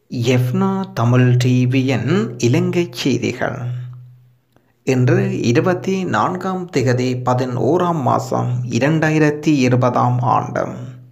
எஃப்னா தமிழ் டிவியின் இலங்கைச் செய்திகள் இன்று இருபத்தி நான்காம் திகதி பதினோராம் மாதம் இரண்டாயிரத்தி இருபதாம் ஆண்டு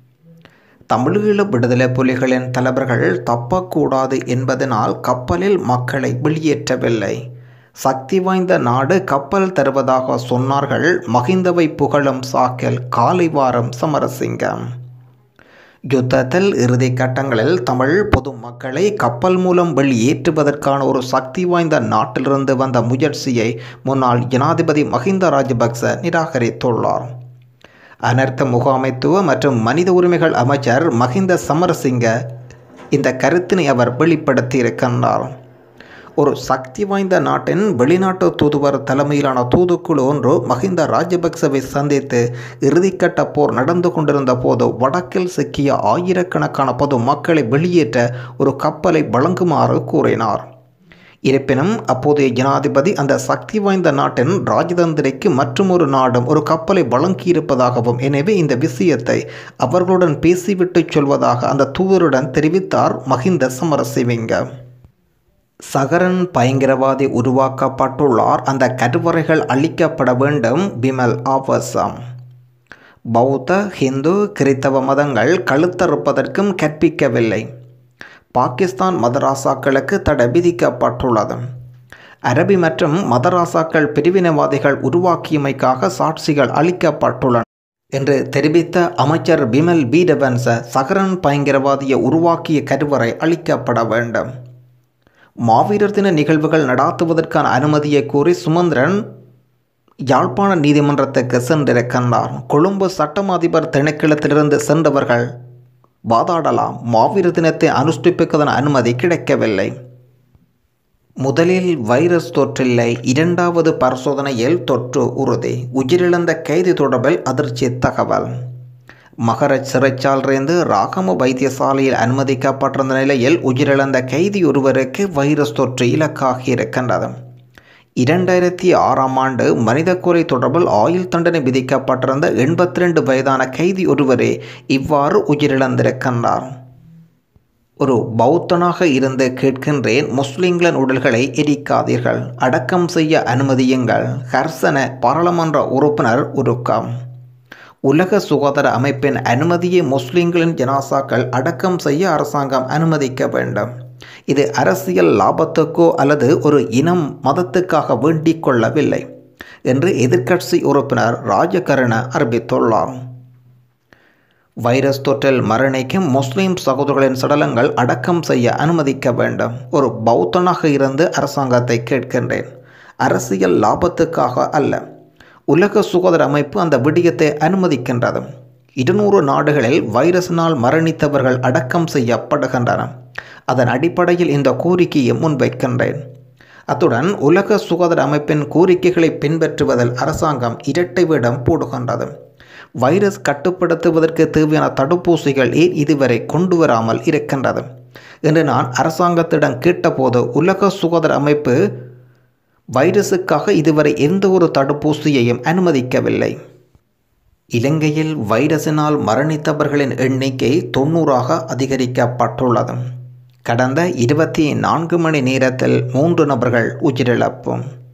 தமிழீழ விடுதலை புலிகளின் தலைவர்கள் தப்பக்கூடாது என்பதனால் கப்பலில் மக்களை வெளியேற்றவில்லை சக்தி வாய்ந்த நாடு கப்பல் தருவதாக சொன்னார்கள் மகிந்தவை புகழும் சாக்கில் காலைவாரம் சமரசிங்கம் யுத்தத்தில் இறுதி கட்டங்களில் தமிழ் பொதுமக்களை கப்பல் மூலம் வெளியேற்றுவதற்கான ஒரு சக்தி வாய்ந்த நாட்டிலிருந்து வந்த முயற்சியை முன்னாள் ஜனாதிபதி மஹிந்த ராஜபக்ச நிராகரித்துள்ளார் அனர்த்த முகாமைத்துவ மற்றும் மனித உரிமைகள் அமைச்சர் மஹிந்த சமரசிங்க இந்த கருத்தினை அவர் வெளிப்படுத்தியிருக்கின்றார் ஒரு சக்தி வாய்ந்த நாட்டின் வெளிநாட்டு தூதுவர் தலைமையிலான தூதுக்குழு ஒன்று மஹிந்த ராஜபக்சவை சந்தித்து இறுதிக்கட்ட போர் நடந்து கொண்டிருந்த போது வடக்கில் சிக்கிய ஆயிரக்கணக்கான பொது மக்களை வெளியேற்ற ஒரு கப்பலை வழங்குமாறு கூறினார் இருப்பினும் அப்போதைய ஜனாதிபதி அந்த சக்தி வாய்ந்த நாட்டின் ராஜதந்திரிக்கு மற்றும் ஒரு நாடும் ஒரு கப்பலை வழங்கியிருப்பதாகவும் எனவே இந்த விஷயத்தை அவர்களுடன் பேசிவிட்டு சொல்வதாக அந்த தூதருடன் தெரிவித்தார் மஹிந்த சமரசிவிங்க சகரன் பயங்கரவாதி உருவாக்கப்பட்டுள்ளார் அந்த கருவறைகள் அழிக்கப்பட வேண்டும் பிமல் ஆவசம் பௌத்த ஹிந்து கிறித்தவ மதங்கள் கழுத்தறுப்பதற்கும் கற்பிக்கவில்லை பாகிஸ்தான் மதராசாக்களுக்கு தடை விதிக்கப்பட்டுள்ளது அரபி மற்றும் மதராசாக்கள் பிரிவினவாதிகள் உருவாக்கியமைக்காக சாட்சிகள் அளிக்கப்பட்டுள்ளன என்று தெரிவித்த அமைச்சர் பிமல் பீடவன்ச சகரன் பயங்கரவாதியை உருவாக்கிய கருவறை அளிக்கப்பட வேண்டும் மாவீரர் தின நிகழ்வுகள் நடாத்துவதற்கான அனுமதியை கோரி சுமந்திரன் யாழ்ப்பாண நீதிமன்றத்துக்கு சென்றிருக்கின்றார் கொழும்பு சட்டம் அதிபர் திணைக்களத்திலிருந்து சென்றவர்கள் வாதாடலாம் மாவீரர் தினத்தை அனுஷ்டிப்புக்கான அனுமதி கிடைக்கவில்லை முதலில் வைரஸ் தொற்றில்லை இரண்டாவது பரிசோதனையில் தொற்று உறுதி உயிரிழந்த கைது தொடர்பில் அதிர்ச்சி தகவல் மகர சிறைச்சாலிலிருந்து ராகம வைத்தியசாலையில் அனுமதிக்கப்பட்டிருந்த நிலையில் உயிரிழந்த கைதி ஒருவருக்கு வைரஸ் தொற்று இலக்காகி இருக்கின்றது இரண்டாயிரத்தி ஆறாம் ஆண்டு மனித கொலை தொடர்பில் ஆயுள் தண்டனை விதிக்கப்பட்டிருந்த எண்பத்தி ரெண்டு வயதான கைதி ஒருவரே இவ்வாறு உயிரிழந்திருக்கின்றார் ஒரு பௌத்தனாக இருந்து கேட்கின்றேன் முஸ்லிம்களின் உடல்களை எரிக்காதீர்கள் அடக்கம் செய்ய அனுமதியுங்கள் ஹர்சன பாராளுமன்ற உறுப்பினர் உருக்கம் உலக சுகாதார அமைப்பின் அனுமதியை முஸ்லிம்களின் ஜனாசாக்கள் அடக்கம் செய்ய அரசாங்கம் அனுமதிக்க வேண்டும் இது அரசியல் லாபத்துக்கோ அல்லது ஒரு இனம் மதத்துக்காக வேண்டிக் கொள்ளவில்லை என்று எதிர்க்கட்சி உறுப்பினர் ராஜகரண அறிவித்துள்ளார் வைரஸ் தொற்றில் மரணிக்கும் முஸ்லிம் சகோதரர்களின் சடலங்கள் அடக்கம் செய்ய அனுமதிக்க வேண்டும் ஒரு பௌத்தனாக இருந்து அரசாங்கத்தை கேட்கின்றேன் அரசியல் லாபத்துக்காக அல்ல உலக சுகாதார அமைப்பு அந்த விடயத்தை அனுமதிக்கின்றது இருநூறு நாடுகளில் வைரஸினால் மரணித்தவர்கள் அடக்கம் செய்யப்படுகின்றன அதன் அடிப்படையில் இந்த கோரிக்கையை முன்வைக்கின்றேன் அத்துடன் உலக சுகாதார அமைப்பின் கோரிக்கைகளை பின்பற்றுவதில் அரசாங்கம் இரட்டை விடம் போடுகின்றது வைரஸ் கட்டுப்படுத்துவதற்கு தேவையான தடுப்பூசிகள் ஏன் இதுவரை கொண்டு வராமல் இருக்கின்றது என்று நான் அரசாங்கத்திடம் கேட்டபோது உலக சுகாதார அமைப்பு வைரஸுக்காக இதுவரை எந்த ஒரு தடுப்பூசியையும் அனுமதிக்கவில்லை இலங்கையில் வைரஸினால் மரணித்தவர்களின் எண்ணிக்கை தொண்ணூறாக அதிகரிக்கப்பட்டுள்ளது கடந்த இருபத்தி நான்கு மணி நேரத்தில் மூன்று நபர்கள் உயிரிழப்பு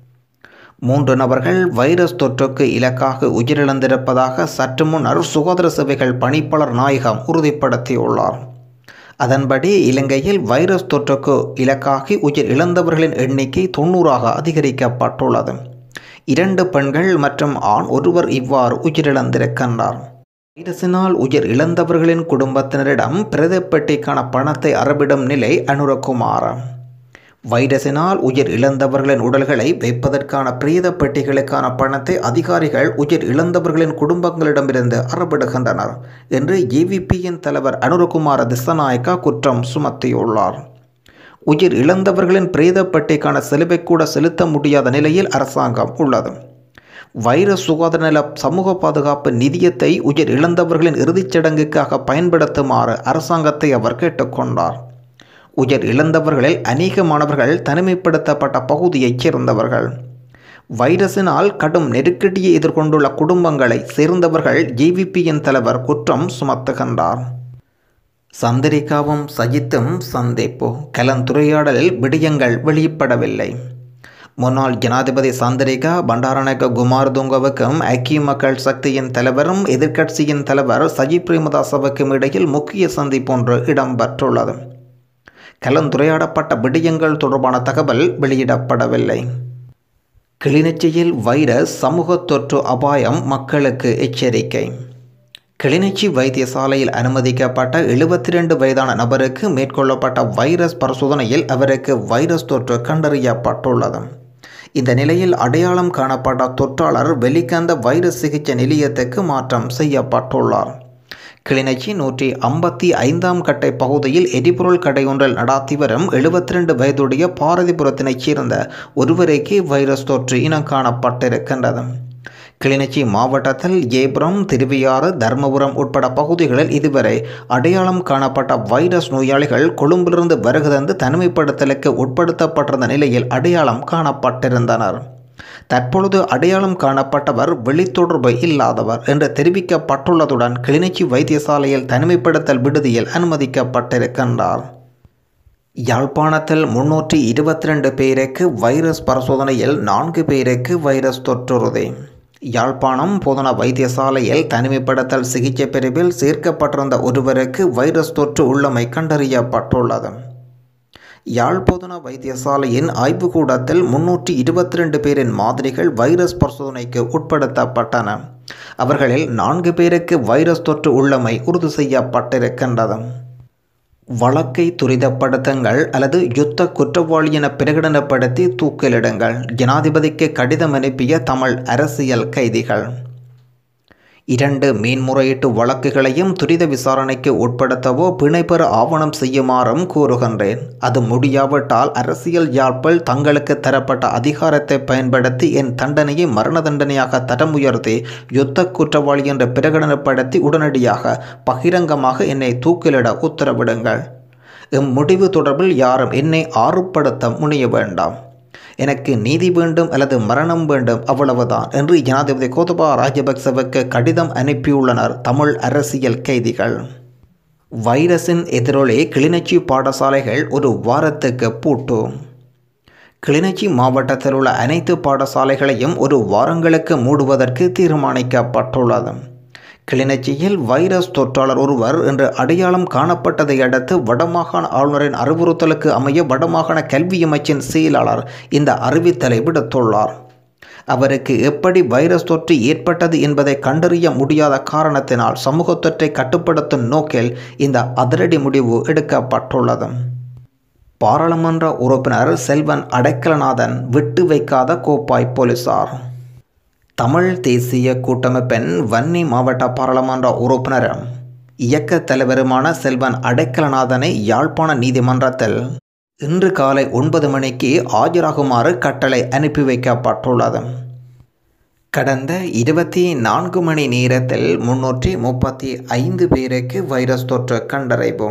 மூன்று நபர்கள் வைரஸ் தொற்றுக்கு இலக்காக உயிரிழந்திருப்பதாக சற்று முன்னர் சுகாதார சேவைகள் பணிப்பாளர் நாயகம் உறுதிப்படுத்தியுள்ளார் அதன்படி இலங்கையில் வைரஸ் தொற்றுக்கு இலக்காகி உயிர் இழந்தவர்களின் எண்ணிக்கை தொண்ணூறாக அதிகரிக்கப்பட்டுள்ளது இரண்டு பெண்கள் மற்றும் ஆண் ஒருவர் இவ்வாறு உயிரிழந்திருக்கின்றார் வைரஸினால் உயிர் இழந்தவர்களின் குடும்பத்தினரிடம் பிரதப்பட்டிக்கான பணத்தை அறவிடும் நிலை அனுரகுமார் வைரஸினால் உயிர் இழந்தவர்களின் உடல்களை வைப்பதற்கான பிரேத பெட்டிகளுக்கான பணத்தை அதிகாரிகள் உயிர் இழந்தவர்களின் குடும்பங்களிடமிருந்து அறவிடுகின்றனர் என்று ஏவிபியின் தலைவர் அனுரகுமார திசநாயக்கா குற்றம் சுமத்தியுள்ளார் உயிர் இழந்தவர்களின் பிரேத பெட்டிக்கான செலவை கூட செலுத்த முடியாத நிலையில் அரசாங்கம் உள்ளது வைரஸ் சுகாதார நல சமூக பாதுகாப்பு நிதியத்தை உயிர் இழந்தவர்களின் இறுதிச் சடங்குக்காக பயன்படுத்துமாறு அரசாங்கத்தை அவர் கேட்டுக்கொண்டார் உயிர் இழந்தவர்களில் அநேக மாணவர்கள் தனிமைப்படுத்தப்பட்ட பகுதியைச் சேர்ந்தவர்கள் வைரஸினால் கடும் நெருக்கடியை எதிர்கொண்டுள்ள குடும்பங்களை சேர்ந்தவர்கள் ஜேவிபியின் தலைவர் குற்றம் சுமத்துகின்றார் சந்திரிகாவும் சஜித்தும் சந்திப்பு கலந்துரையாடலில் விடயங்கள் வெளியிடப்படவில்லை முன்னாள் ஜனாதிபதி சந்திரிகா பண்டாரநாயக்க குமாரதுங்கவுக்கும் ஐக்கிய மக்கள் சக்தியின் தலைவரும் எதிர்க்கட்சியின் தலைவர் சஜித் பிரேமதாசவுக்கும் இடையில் முக்கிய சந்திப்பு ஒன்று இடம்பெற்றுள்ளது கலந்துரையாடப்பட்ட விடயங்கள் தொடர்பான தகவல் வெளியிடப்படவில்லை கிளிநொச்சியில் வைரஸ் சமூக தொற்று அபாயம் மக்களுக்கு எச்சரிக்கை கிளிநொச்சி வைத்தியசாலையில் அனுமதிக்கப்பட்ட எழுபத்தி ரெண்டு வயதான நபருக்கு மேற்கொள்ளப்பட்ட வைரஸ் பரிசோதனையில் அவருக்கு வைரஸ் தொற்று கண்டறியப்பட்டுள்ளது இந்த நிலையில் அடையாளம் காணப்பட்ட தொற்றாளர் வெலிகந்த வைரஸ் சிகிச்சை நிலையத்துக்கு மாற்றம் செய்யப்பட்டுள்ளார் கிளிநொச்சி நூற்றி ஐம்பத்தி ஐந்தாம் கட்டை பகுதியில் எரிபொருள் கடை ஒன்றில் நடாத்தி வரும் எழுபத்தி ரெண்டு வயதுடைய பாரதிபுரத்தினைச் சேர்ந்த ஒருவருக்கு வைரஸ் தொற்று இனம் காணப்பட்டிருக்கின்றது கிளிநொச்சி மாவட்டத்தில் ஏபுரம் திருவியாறு தர்மபுரம் உட்பட பகுதிகளில் இதுவரை அடையாளம் காணப்பட்ட வைரஸ் நோயாளிகள் கொழும்பிலிருந்து வருகதந்து தனிமைப்படுத்தலுக்கு உட்படுத்தப்பட்டிருந்த நிலையில் அடையாளம் காணப்பட்டிருந்தனர் தற்பொழுது அடையாளம் காணப்பட்டவர் வெளித்தொடர்பு இல்லாதவர் என்று தெரிவிக்கப்பட்டுள்ளதுடன் கிளிநொச்சி வைத்தியசாலையில் தனிமைப்படுத்தல் விடுதியில் அனுமதிக்கப்பட்டிருக்கின்றார் யாழ்ப்பாணத்தில் முன்னூற்றி இருபத்தி ரெண்டு பேருக்கு வைரஸ் பரிசோதனையில் நான்கு பேருக்கு வைரஸ் தொற்றுறுதி யாழ்ப்பாணம் போதனா வைத்தியசாலையில் தனிமைப்படுத்தல் சிகிச்சை பிரிவில் சேர்க்கப்பட்டிருந்த ஒருவருக்கு வைரஸ் தொற்று உள்ளமை கண்டறியப்பட்டுள்ளது யாழ் போதனா வைத்தியசாலையின் ஆய்வுக்கூடத்தில் முன்னூற்றி இருபத்தி ரெண்டு பேரின் மாதிரிகள் வைரஸ் பரிசோதனைக்கு உட்படுத்தப்பட்டன அவர்களில் நான்கு பேருக்கு வைரஸ் தொற்று உள்ளமை உறுதி செய்யப்பட்டிருக்கின்றது வழக்கை துரிதப்படுத்துங்கள் அல்லது யுத்த குற்றவாளி என பிரகடனப்படுத்தி தூக்கிலிடுங்கள் ஜனாதிபதிக்கு கடிதம் அனுப்பிய தமிழ் அரசியல் கைதிகள் இரண்டு மேன்முறையீட்டு வழக்குகளையும் துரித விசாரணைக்கு உட்படுத்தவோ பிணைபெற ஆவணம் செய்யுமாறும் கூறுகின்றேன் அது முடியாவிட்டால் அரசியல் யாழ்ப்பில் தங்களுக்கு தரப்பட்ட அதிகாரத்தை பயன்படுத்தி என் தண்டனையை மரண தண்டனையாக தரம் உயர்த்தி யுத்த குற்றவாளி என்று பிரகடனப்படுத்தி உடனடியாக பகிரங்கமாக என்னை தூக்கிலிட உத்தரவிடுங்கள் இம்முடிவு தொடர்பில் யாரும் என்னை ஆறுபடுத்த முனைய வேண்டாம் எனக்கு நீதி வேண்டும் அல்லது மரணம் வேண்டும் அவ்வளவுதான் என்று ஜனாதிபதி கோதபா ராஜபக்சவுக்கு கடிதம் அனுப்பியுள்ளனர் தமிழ் அரசியல் கைதிகள் வைரஸின் எதிரொலி கிளிநொச்சி பாடசாலைகள் ஒரு வாரத்துக்கு பூட்டு கிளிநொச்சி மாவட்டத்தில் உள்ள அனைத்து பாடசாலைகளையும் ஒரு வாரங்களுக்கு மூடுவதற்கு தீர்மானிக்கப்பட்டுள்ளது கிளிநொச்சியில் வைரஸ் தொற்றாளர் ஒருவர் என்று அடையாளம் காணப்பட்டதை அடுத்து வடமாகாண ஆளுநரின் அறிவுறுத்தலுக்கு அமைய வடமாகாண கல்வி அமைச்சின் செயலாளர் இந்த அறிவித்தலை விடுத்துள்ளார் அவருக்கு எப்படி வைரஸ் தொற்று ஏற்பட்டது என்பதை கண்டறிய முடியாத காரணத்தினால் சமூக தொற்றை கட்டுப்படுத்தும் நோக்கில் இந்த அதிரடி முடிவு எடுக்கப்பட்டுள்ளது பாராளுமன்ற உறுப்பினர் செல்வன் அடைக்கலநாதன் விட்டு வைக்காத கோப்பாய் போலீசார் தமிழ் தேசிய கூட்டமைப்பின் வன்னி மாவட்ட பாராளுமன்ற உறுப்பினரும் இயக்க தலைவருமான செல்வன் அடைக்கலநாதனை யாழ்ப்பாண நீதிமன்றத்தில் இன்று காலை ஒன்பது மணிக்கு ஆஜராகுமாறு கட்டளை அனுப்பி வைக்கப்பட்டுள்ளது கடந்த இருபத்தி நான்கு மணி நேரத்தில் முன்னூற்றி முப்பத்தி ஐந்து பேருக்கு வைரஸ் தொற்று கண்டறிவு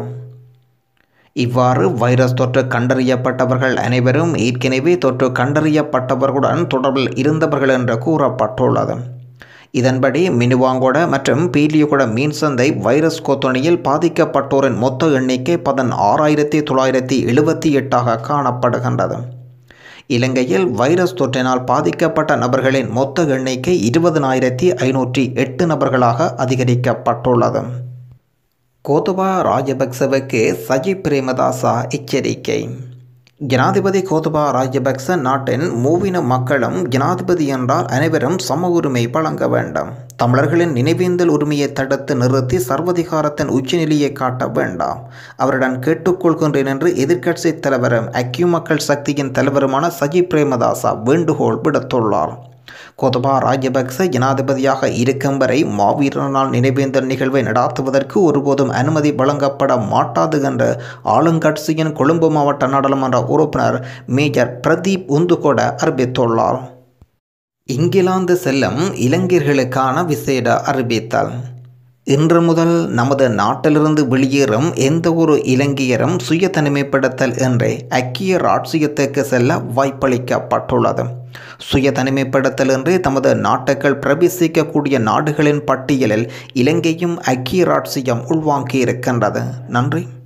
இவ்வாறு வைரஸ் தொற்று கண்டறியப்பட்டவர்கள் அனைவரும் ஏற்கனவே தொற்று கண்டறியப்பட்டவர்களுடன் தொடர்பில் இருந்தவர்கள் என்று கூறப்பட்டுள்ளது இதன்படி மினுவாங்கோட மற்றும் பீலியகுட மீன் சந்தை வைரஸ் கொத்தணியில் பாதிக்கப்பட்டோரின் மொத்த எண்ணிக்கை பதின் ஆறாயிரத்தி தொள்ளாயிரத்தி எழுபத்தி எட்டாக காணப்படுகின்றது இலங்கையில் வைரஸ் தொற்றினால் பாதிக்கப்பட்ட நபர்களின் மொத்த எண்ணிக்கை இருபதனாயிரத்தி ஐநூற்றி எட்டு நபர்களாக அதிகரிக்கப்பட்டுள்ளது கோதபா ராஜபக்சவுக்கு சஜித் பிரேமதாசா எச்சரிக்கை ஜனாதிபதி கோதபா ராஜபக்ச நாட்டின் மூவின மக்களும் ஜனாதிபதி என்றால் அனைவரும் சம உரிமை வழங்க வேண்டும் தமிழர்களின் நினைவேந்தல் உரிமையை தடுத்து நிறுத்தி சர்வதிகாரத்தின் உச்சநிலையை காட்ட வேண்டாம் அவரிடம் கேட்டுக்கொள்கின்றேன் என்று எதிர்க்கட்சி தலைவரும் ஐக்கிய மக்கள் சக்தியின் தலைவருமான சஜித் பிரேமதாசா வேண்டுகோள் விடுத்துள்ளார் கோதபா ராஜபக்ச ஜனாதிபதியாக இருக்கும் வரை மாவீரர் நாள் நினைவேந்தல் நிகழ்வை நடாத்துவதற்கு ஒருபோதும் அனுமதி வழங்கப்பட மாட்டாது என்று ஆளுங்கட்சியின் கொழும்பு மாவட்ட நாடாளுமன்ற உறுப்பினர் மேஜர் பிரதீப் உந்துகொட அறிவித்துள்ளார் இங்கிலாந்து செல்லும் இளைஞர்களுக்கான விசேட அறிவித்தல் இன்று முதல் நமது நாட்டிலிருந்து வெளியேறும் எந்த ஒரு இலங்கையரும் சுய தனிமைப்படுத்தல் என்றே ஐக்கிய ராட்சியத்துக்கு செல்ல வாய்ப்பளிக்கப்பட்டுள்ளது சுய தனிமைப்படுத்தலின்றி தமது நாட்டுகள் பிரவேசிக்கக்கூடிய நாடுகளின் பட்டியலில் இலங்கையும் ஐக்கிய ராட்சியம் உள்வாங்கியிருக்கின்றது நன்றி